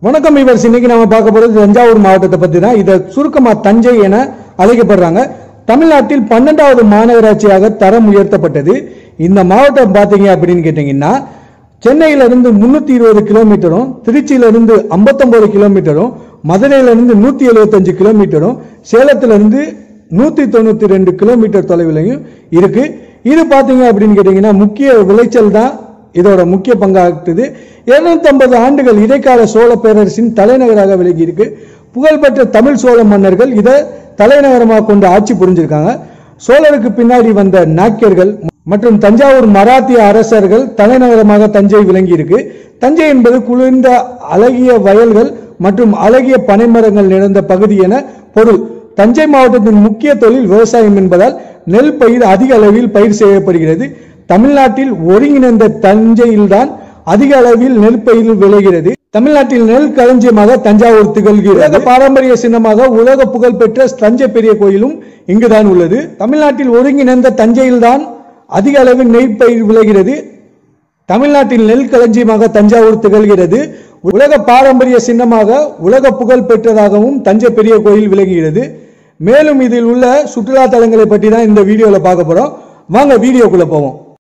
வணக்கம் இவர் இன்னைக்கு நம்ம பார்க்க போறது தஞ்சாவூர் மாவட்டத்தை பத்தி தான் இதை சுருக்கமா தஞ்சை என அழைக்கப்படுறாங்க தமிழ்நாட்டில் பன்னெண்டாவது மாநகராட்சியாக தரம் உயர்த்தப்பட்டது இந்த மாவட்டம் பார்த்தீங்க அப்படின்னு கேட்டீங்கன்னா சென்னையில இருந்து முன்னூத்தி இருபது கிலோமீட்டரும் திருச்சியில இருந்து 59 கிலோமீட்டரும் மதுரையில இருந்து நூத்தி எழுபத்தஞ்சு கிலோமீட்டரும் சேலத்துல இருந்து நூத்தி தொண்ணூத்தி ரெண்டு கிலோமீட்டர் தொலைவிலையும் இருக்கு இது பாத்தீங்க அப்படின்னு கேட்டீங்கன்னா முக்கிய விளைச்சல் தான் இதோட முக்கிய பங்காற்றுது 250 ஆண்டுகள் இடைக்கால சோழ பேரரசின் தலைநகராக விலகி இருக்கு புகழ்பெற்ற தமிழ் சோழ மன்னர்கள் இதை தலைநகரமாக கொண்டு ஆட்சி புரிஞ்சிருக்காங்க சோழருக்கு பின்னாடி வந்த நாக்கியர்கள் மற்றும் தஞ்சாவூர் மராத்திய அரசர்கள் தலைநகரமாக தஞ்சை விளங்கி இருக்கு தஞ்சை என்பது குளிர்ந்த அழகிய வயல்கள் மற்றும் அழகிய பனைமரங்கள் நிறைந்த பகுதி என பொருள் தஞ்சை மாவட்டத்தின் முக்கிய தொழில் விவசாயம் என்பதால் நெல் பயிர் அதிக அளவில் பயிர் செய்யப்படுகிறது தமிழ்நாட்டில் ஒருங்கிணைந்த தஞ்சையில்தான் அதிக அளவில் நெல் பயிர் விளைகிறது தமிழ்நாட்டில் நெல் களஞ்சியமாக தஞ்சாவூர் திகழ்கிறது உலக பாரம்பரிய சின்னமாக உலக புகழ்பெற்ற தஞ்சை பெரிய கோயிலும் இங்குதான் உள்ளது தமிழ்நாட்டில் ஒருங்கிணைந்த தஞ்சையில்தான் அதிக அளவில் நெல் பயிர் விளைகிறது தமிழ்நாட்டில் நெல் களஞ்சியமாக தஞ்சாவூர் திகழ்கிறது உலக பாரம்பரிய சின்னமாக உலக புகழ் பெற்றதாகவும் தஞ்சை பெரிய கோயில் விளங்குகிறது மேலும் இதில் உள்ள சுற்றுலா தலங்களை பற்றி தான் இந்த வீடியோல பார்க்க போறோம் வாங்க வீடியோக்குள்ள போவோம்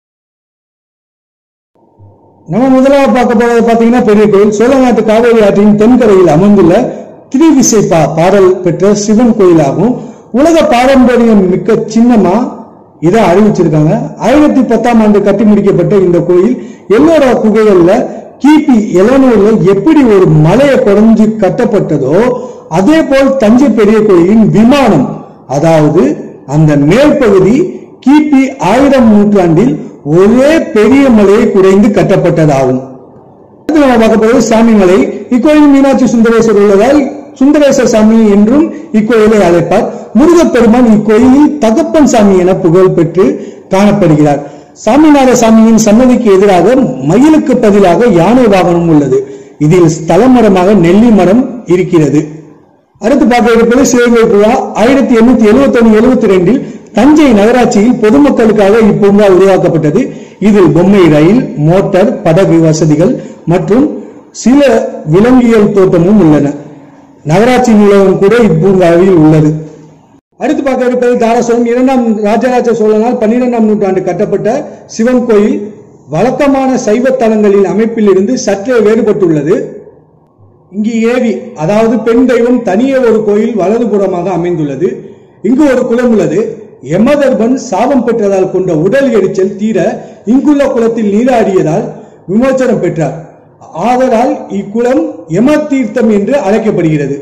நம்ம முதலாவது பார்க்க போறது பாத்தீங்கன்னா பெரிய கோயில் சோழநாட்டு காவேரி ஆற்றின் தென்கரையில் அமைந்துள்ள திரிவிசைப்பா பாடல் பெற்ற சிவன் கோயிலாகும் உலக பாரம்பரியம் மிக்க சின்னமா இதை அறிவிச்சிருக்காங்க ஆயிரத்தி பத்தாம் ஆண்டு கட்டி முடிக்கப்பட்ட இந்த கோயில் எல்லோரா குகைகள்ல கிபி எழுநூறுல எப்படி ஒரு மலையை குறைஞ்சு கட்டப்பட்டதோ அதே போல் தஞ்சை பெரிய கோயிலின் விமானம் அதாவது அந்த மேல் பகுதி கிபி ஆயிரம் நூற்றாண்டில் ஒரே பெரிய மலையை குறைந்து கட்டப்பட்டதாகும் அடுத்து நம்ம பார்க்க போவது சாமிமலை இக்கோயில் மீனாட்சி சுந்தரேஸ்வரர் உள்ளதால் சுந்தரேஸ்வர சாமி என்றும் இக்கோயிலை அழைப்பார் முருகப்பெருமான் இக்கோயிலில் தகப்பன் சாமி என புகழ் பெற்று காணப்படுகிறார் சாமிநாத சாமியின் சன்னதிக்கு எதிராக மயிலுக்கு பதிலாக யானை வாகனம் உள்ளது இதில் ஸ்தல மரமாக நெல்லி மரம் இருக்கிறது அடுத்து பார்க்க இருப்பது சிவகங்கை பூங்கா ஆயிரத்தி எண்ணூத்தி எழுபத்தி ஒன்னு எழுபத்தி ரெண்டில் தஞ்சை நகராட்சியில் பொதுமக்களுக்காக இப்பூங்கா உருவாக்கப்பட்டது இதில் பொம்மை ரயில் மோட்டார் படகு வசதிகள் மற்றும் சில விலங்கியல் தோட்டமும் உள்ளன நகராட்சி நூலகம் கூட இப்பூங்காவில் உள்ளது அடுத்து பார்க்க இருப்பது தாராசுரம் இரண்டாம் ராஜராஜ சோழனால் பன்னிரெண்டாம் நூற்றாண்டு கட்டப்பட்ட சிவன் கோயில் வழக்கமான சைவ தலங்களின் அமைப்பில் இருந்து சற்றே வேறுபட்டுள்ளது இங்கு ஏரி அதாவது பெண் தெய்வம் தனியே ஒரு கோயில் வலதுபுறமாக அமைந்துள்ளது இங்கு ஒரு குளம் உள்ளது யமதர்பன் சாபம் பெற்றதால் கொண்ட உடல் எரிச்சல் தீர இங்குள்ள குளத்தில் நீராடியதால் விமோச்சனம் பெற்றார் ஆதலால் இக்குளம் யம தீர்த்தம் என்று அழைக்கப்படுகிறது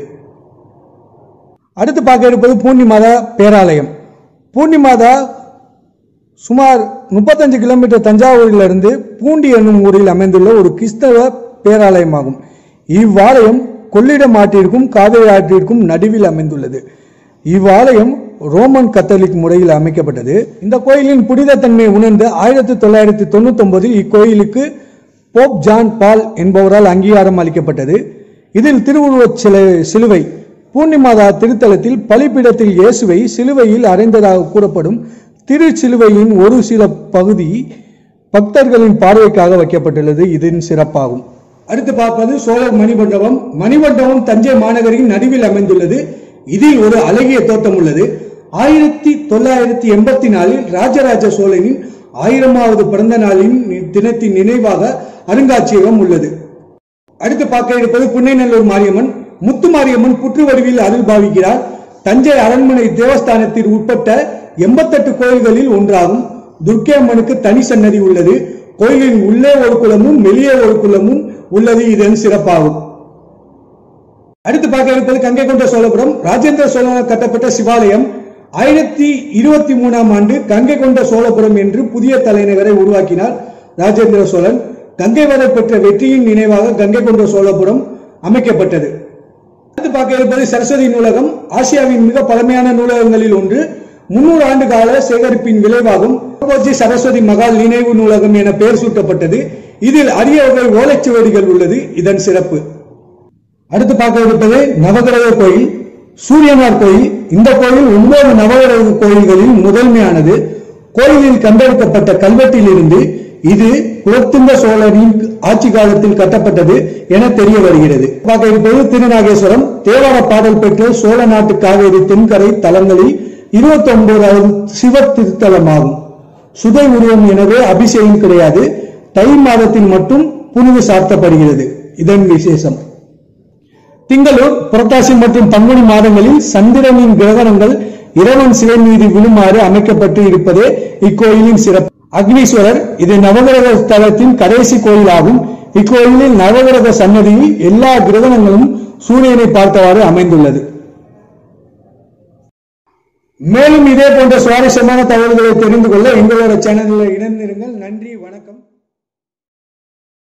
அடுத்து பார்க்க இருப்பது பூர்ணி மாதா பேராலயம் பூர்ணி மாதா சுமார் முப்பத்தஞ்சு கிலோமீட்டர் தஞ்சாவூரிலிருந்து பூண்டி என்னும் ஊரில் அமைந்துள்ள ஒரு கிறிஸ்தவ பேராலயமாகும் இவ்வாலயம் கொள்ளிடம் ஆற்றிற்கும் காவிரி ஆற்றிற்கும் நடுவில் அமைந்துள்ளது இவ்வாலயம் ரோமன் கத்தோலிக் முறையில் அமைக்கப்பட்டது இந்த கோயிலின் புனித தன்மையை உணர்ந்து ஆயிரத்தி தொள்ளாயிரத்தி தொண்ணூத்தி ஒன்பதில் இக்கோயிலுக்கு போப் ஜான் பால் என்பவரால் அங்கீகாரம் அளிக்கப்பட்டது இதில் திருவுருவச் சிலை சிலுவை பூர்ணிமாதா திருத்தலத்தில் பலிபீடத்தில் இயேசுவை சிலுவையில் அறைந்ததாக கூறப்படும் திருச்சிலுவையின் ஒரு சில பகுதி பக்தர்களின் பார்வைக்காக வைக்கப்பட்டுள்ளது இதன் சிறப்பாகும் அடுத்து பார்ப்பது சோழர் மணிமண்டபம் மணிமண்டபம் தஞ்சை மாநகரின் நடுவில் அமைந்துள்ளது இதில் ஒரு அழகிய தோட்டம் உள்ளது ஆயிரத்தி தொள்ளாயிரத்தி எண்பத்தி நாலில் ராஜராஜ சோழனின் ஆயிரமாவது பிறந்த நாளின் தினத்தின் நினைவாக அருங்காட்சியகம் உள்ளது அடுத்து பார்க்க இருப்பது புன்னைநல்லூர் மாரியம்மன் முத்து மாரியம்மன் புற்று வடிவில் அருள் பாவிக்கிறார் தஞ்சை அரண்மனை தேவஸ்தானத்தில் உட்பட்ட எண்பத்தெட்டு கோயில்களில் ஒன்றாகும் துர்க்கை அம்மனுக்கு தனி சன்னதி உள்ளது கோயிலின் உள்ளே ஒரு குளமும் வெளியே ஒரு குளமும் உள்ளது இதன் சிறப்பாகும் அடுத்து பார்க்க இருப்பது கங்கை கொண்ட சோழபுரம் ராஜேந்திர சோழனால் கட்டப்பட்ட சிவாலயம் ஆயிரத்தி இருபத்தி மூணாம் ஆண்டு கங்கை கொண்ட சோழபுரம் என்று புதிய தலைநகரை உருவாக்கினார் ராஜேந்திர சோழன் கங்கை வரை பெற்ற வெற்றியின் நினைவாக கங்கை கொண்ட சோழபுரம் அமைக்கப்பட்டது அடுத்து பார்க்க இருப்பது சரஸ்வதி நூலகம் ஆசியாவின் மிக பழமையான நூலகங்களில் ஒன்று முன்னூறு ஆண்டு கால சேகரிப்பின் விளைவாகும் கோஜி சரஸ்வதி மகால் நினைவு நூலகம் என பெயர் சூட்டப்பட்டது இதில் அரிய வகை ஓலைச்சுவடிகள் உள்ளது இதன் சிறப்பு அடுத்து பார்க்க இருப்பது நவகிரக கோயில் சூரியனார் கோயில் இந்த கோயில் ஒன்பது நவகிரக கோயில்களில் முதன்மையானது கோயிலில் கண்டெடுக்கப்பட்ட கல்வெட்டில் இருந்து இது குலத்துங்க சோழரின் ஆட்சி காலத்தில் கட்டப்பட்டது என தெரிய வருகிறது பார்க்க இருப்பது திருநாகேஸ்வரம் தேவார பாடல் பெற்ற சோழ நாட்டு காவேரி தென்கரை தலங்களில் இருபத்தி ஒன்பதாவது சிவ திருத்தலமாகும் சுதை உருவம் எனவே அபிஷேகம் கிடையாது தை மாதத்தில் மட்டும் புனித சார்த்தப்படுகிறது இதன் விசேஷம் திங்களூர் புரட்டாசி மற்றும் பங்குனி மாதங்களில் சந்திரனின் கிரகணங்கள் இறைவன் சிலை மீது விழுமாறு அமைக்கப்பட்டு இருப்பதே இக்கோயிலின் சிறப்பு அக்னீஸ்வரர் இது நவகிரக ஸ்தலத்தின் கடைசி கோயிலாகும் இக்கோயிலில் நவகிரக சன்னதியில் எல்லா கிரகணங்களும் சூரியனை பார்த்தவாறு அமைந்துள்ளது மேலும் இதே போன்ற சுவாரஸ்யமான தகவல்களை தெரிந்து கொள்ள எங்களோட சேனலில் இணைந்திருங்கள் நன்றி வணக்கம்